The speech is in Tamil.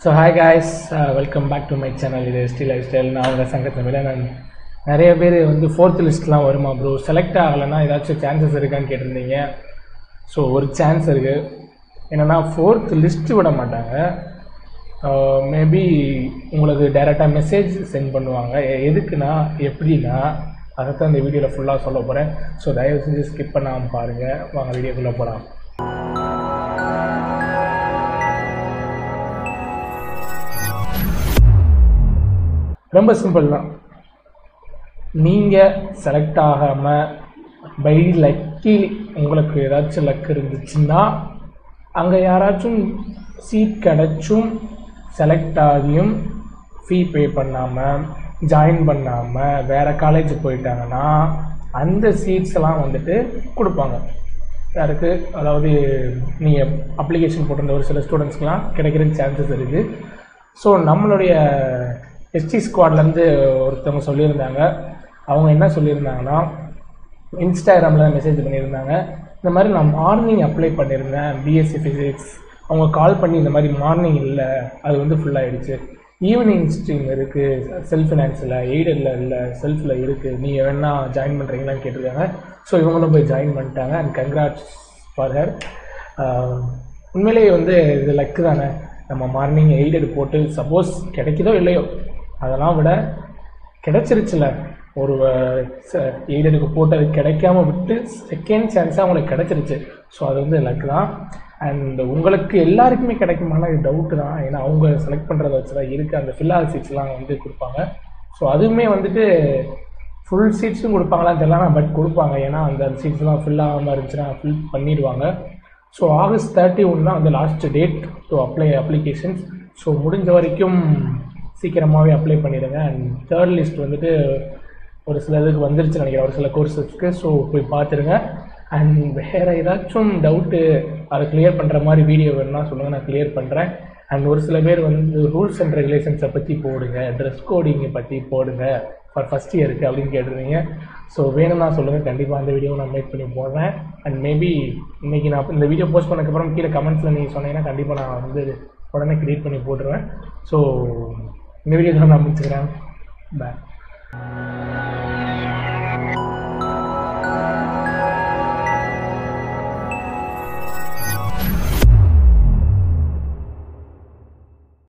so hi guys welcome back to my channel இது ஸ்ரீ லைஃப் ஸ்டைல் நான் உங்கள் சங்கத்தில் விட நான் நிறைய பேர் வந்து ஃபோர்த் லிஸ்ட்லாம் வருமா ப்ரோ செலக்ட் ஆகலைன்னா ஏதாச்சும் சான்சஸ் இருக்கான்னு கேட்டிருந்தீங்க ஸோ ஒரு சான்ஸ் இருக்குது என்னென்னா ஃபோர்த் லிஸ்ட்டு விட மாட்டாங்க மேபி உங்களுக்கு டைரெக்டாக மெசேஜ் சென்ட் பண்ணுவாங்க எ- எதுக்குன்னா எப்படின்னா அதைத்தான் இந்த வீடியோவில் ஃபுல்லாக சொல்ல போகிறேன் ஸோ தயவு செஞ்சு ஸ்கிப் பண்ணாமல் பாருங்கள் வாங்க வீடியோக்குள்ளே போகலாம் ரொம்ப சிம்பிள் தான் நீங்கள் செலக்ட் ஆகாமல் பை லக்கி உங்களுக்கு ஏதாச்சும் லக் இருந்துச்சுன்னா அங்கே யாராச்சும் சீட் கிடச்சும் செலக்ட் ஆகியும் ஃபீ பே பண்ணாமல் ஜாயின் பண்ணாமல் வேறு காலேஜ் போயிட்டாங்கன்னா அந்த சீட்ஸ் எல்லாம் வந்துட்டு கொடுப்பாங்க யாருக்கு அதாவது நீங்கள் அப்ளிகேஷன் போட்டிருந்த ஒரு சில ஸ்டூடெண்ட்ஸ்க்குலாம் கிடைக்கிறதுக்கு சான்சஸ் இருக்குது ஸோ நம்மளுடைய எஸ்டி ஸ்குவாட்லேருந்து ஒருத்தவங்க சொல்லியிருந்தாங்க அவங்க என்ன சொல்லியிருந்தாங்கன்னா இன்ஸ்டாகிராமில் மெசேஜ் பண்ணியிருந்தாங்க இந்த மாதிரி நான் மார்னிங் அப்ளை பண்ணியிருந்தேன் பிஎஸ்சி ஃபிசிக்ஸ் அவங்க கால் பண்ணி இந்த மாதிரி மார்னிங் இல்லை அது வந்து ஃபுல்லாகிடுச்சு ஈவினிங் ஸ்ட்ரீம் இருக்குது செல்ஃப் ஃபினான்ஸில் எய்டடில் இல்லை செல்ஃபில் இருக்குது நீங்கள் வேணா ஜாயின் பண்ணுறீங்களான்னு கேட்டிருக்காங்க ஸோ இவங்களும் போய் ஜாயின் பண்ணிட்டாங்க அண்ட் கங்க்ராட்ஸ் ஃபார் ஹர் உண்மையிலேயே வந்து இது லக்கு தானே நம்ம மார்னிங் எய்டட் போட்டு சப்போஸ் கிடைக்குதோ இல்லையோ அதெல்லாம் விட கிடைச்சிருச்சுல ஒரு எய்டடுக்கு போட்டு அது கிடைக்காம விட்டு செகண்ட் சான்ஸாக அவங்களுக்கு கிடைச்சிருச்சு ஸோ அது வந்து லக் தான் அண்ட் உங்களுக்கு எல்லாருக்குமே கிடைக்குமானா இது டவுட்டு தான் ஏன்னா அவங்க செலக்ட் பண்ணுறத வச்சு தான் இருக்குது அந்த ஃபில்லால் சீட்ஸ்லாம் வந்து கொடுப்பாங்க ஸோ அதுவுமே வந்துட்டு ஃபுல் சீட்ஸும் கொடுப்பாங்களான்னு தெரியல பட் கொடுப்பாங்க ஏன்னா அந்த சீட்ஸ்லாம் ஃபில் ஆகாமல் இருந்துச்சுன்னா ஃபில் பண்ணிடுவாங்க ஸோ ஆகஸ்ட் தேர்ட்டி ஒன் தான் வந்து last date to apply applications so முடிஞ்ச வரைக்கும் சீக்கிரமாகவே அப்ளை பண்ணிடுங்க அண்ட் தேர்ட் லிஸ்ட் வந்துட்டு ஒரு சில இதுக்கு வந்துருச்சு நினைக்கிறேன் ஒரு சில கோர்சஸ்க்கு ஸோ போய் பார்த்துருங்க அண்ட் வேறு ஏதாச்சும் டவுட்டு அதை கிளியர் பண்ணுற மாதிரி வீடியோ வேணும்னா சொல்லுங்கள் நான் கிளியர் பண்ணுறேன் அண்ட் ஒரு சில பேர் வந்து ரூல்ஸ் அண்ட் ரெகுலேஷன்ஸை பற்றி போடுங்க ட்ரெஸ் கோடிங்கை பற்றி போடுங்க ஃபார் ஃபஸ்ட் இயருக்கு அப்படின்னு கேட்டிருந்தீங்க ஸோ வேணும்னா சொல்லுங்கள் கண்டிப்பாக அந்த வீடியோவை நான் மேக் பண்ணி போடுறேன் அண்ட் மேபி இன்னைக்கு நான் இந்த வீடியோ போஸ்ட் பண்ணதுக்கப்புறம் கீழே கமெண்ட்ஸில் நீங்கள் சொன்னீங்கன்னா கண்டிப்பாக நான் வந்து உடனே க்ரியேட் பண்ணி போட்டுருவேன் ஸோ இந்த வீடியோ நான் முடிச்சுக்கிறேன் பாய்